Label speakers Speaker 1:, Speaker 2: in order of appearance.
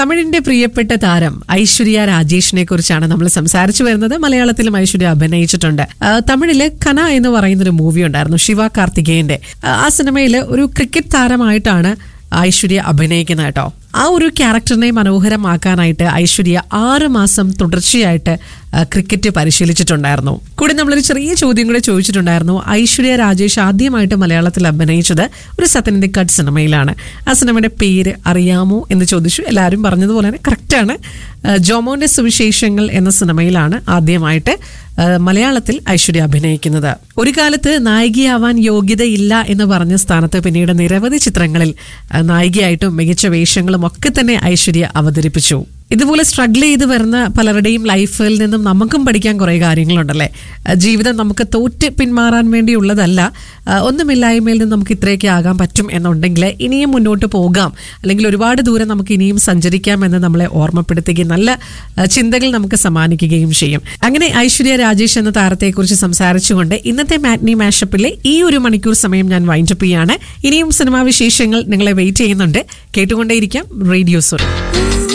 Speaker 1: തമിഴിന്റെ പ്രിയപ്പെട്ട താരം ഐശ്വര്യ രാജേഷിനെ കുറിച്ചാണ് നമ്മൾ സംസാരിച്ചു വരുന്നത് മലയാളത്തിലും ഐശ്വര്യ അഭിനയിച്ചിട്ടുണ്ട് ആ, തമിഴില് കന എന്ന് പറയുന്ന ഒരു മൂവി ഉണ്ടായിരുന്നു ശിവ കാർത്തികേയന്റെ ആ, ആ സിനിമയിൽ ഒരു ക്രിക്കറ്റ് താരമായിട്ടാണ് ഐശ്വര്യ അഭിനയിക്കുന്നത് കേട്ടോ ആ ഒരു ക്യാരക്ടറിനെ മനോഹരമാക്കാനായിട്ട് ഐശ്വര്യ ആറ് മാസം തുടർച്ചയായിട്ട് ആ, ക്രിക്കറ്റ് പരിശീലിച്ചിട്ടുണ്ടായിരുന്നു കൂടെ നമ്മളൊരു ചെറിയ ചോദ്യം കൂടെ ചോദിച്ചിട്ടുണ്ടായിരുന്നു ഐശ്വര്യ രാജേഷ് ആദ്യമായിട്ട് മലയാളത്തിൽ അഭിനയിച്ചത് ഒരു സത്യനിധി കട്ട് സിനിമയിലാണ് ആ സിനിമയുടെ പേര് അറിയാമോ എന്ന് ചോദിച്ചു എല്ലാവരും പറഞ്ഞതുപോലെ തന്നെ കറക്റ്റാണ് ജോമോന്റെ സുവിശേഷങ്ങൾ എന്ന സിനിമയിലാണ് ആദ്യമായിട്ട് ആ, മലയാളത്തിൽ ഐശ്വര്യ അഭിനയിക്കുന്നത് ഒരു കാലത്ത് നായികയാവാൻ യോഗ്യതയില്ല എന്ന് പറഞ്ഞ സ്ഥാനത്ത് പിന്നീട് നിരവധി ചിത്രങ്ങളിൽ ആ, നായികയായിട്ടും മികച്ച വേഷങ്ങളും ഒക്കെ തന്നെ ഐശ്വര്യ അവതരിപ്പിച്ചു ഇതുപോലെ സ്ട്രഗിൾ ചെയ്ത് വരുന്ന പലരുടെയും ലൈഫിൽ നിന്നും നമുക്കും പഠിക്കാൻ കുറേ കാര്യങ്ങളുണ്ടല്ലേ ആ, ജീവിതം നമുക്ക് തോറ്റ് പിന്മാറാൻ വേണ്ടിയുള്ളതല്ല ആ, ഒന്നുമില്ലായ്മയിൽ നിന്ന് നമുക്ക് ഇത്രയൊക്കെ ആകാൻ പറ്റും എന്നുണ്ടെങ്കിൽ ഇനിയും മുന്നോട്ട് പോകാം അല്ലെങ്കിൽ ഒരുപാട് ദൂരം നമുക്ക് ഇനിയും സഞ്ചരിക്കാം എന്ന് നമ്മളെ ഓർമ്മപ്പെടുത്തുകയും നല്ല ആ, ചിന്തകൾ നമുക്ക് സമ്മാനിക്കുകയും ചെയ്യും അങ്ങനെ ഐശ്വര്യ രാജേഷ് എന്ന താരത്തെക്കുറിച്ച് സംസാരിച്ചുകൊണ്ട് ഇന്നത്തെ മാറ്റ്നി മാഷപ്പിലെ ഈ ഒരു മണിക്കൂർ സമയം ഞാൻ വൈൻഡപ്പ് ചെയ്യാണ് ഇനിയും സിനിമാ വിശേഷങ്ങൾ നിങ്ങളെ വെയിറ്റ് ചെയ്യുന്നുണ്ട് കേട്ടുകൊണ്ടേയിരിക്കാം റേഡിയോ സോറി